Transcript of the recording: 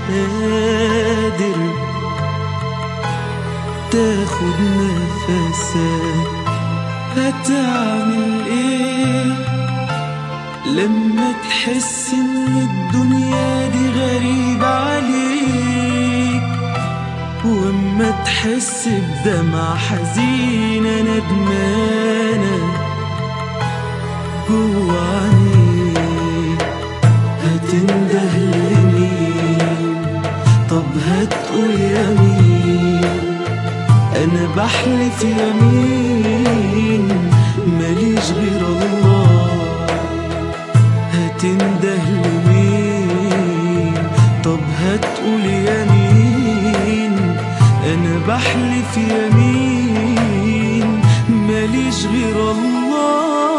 قادر تاخد نفسك هتعمل ايه لما تحس ان الدنيا دي غريبة عليك واما تحس بدمع حزينة ندمانة جوا عينيك هتنده لمين طب هتقول يمين انا بحلف يمين ماليش غير الله هتنده لمين طب هتقول يمين انا بحلف يمين ماليش غير الله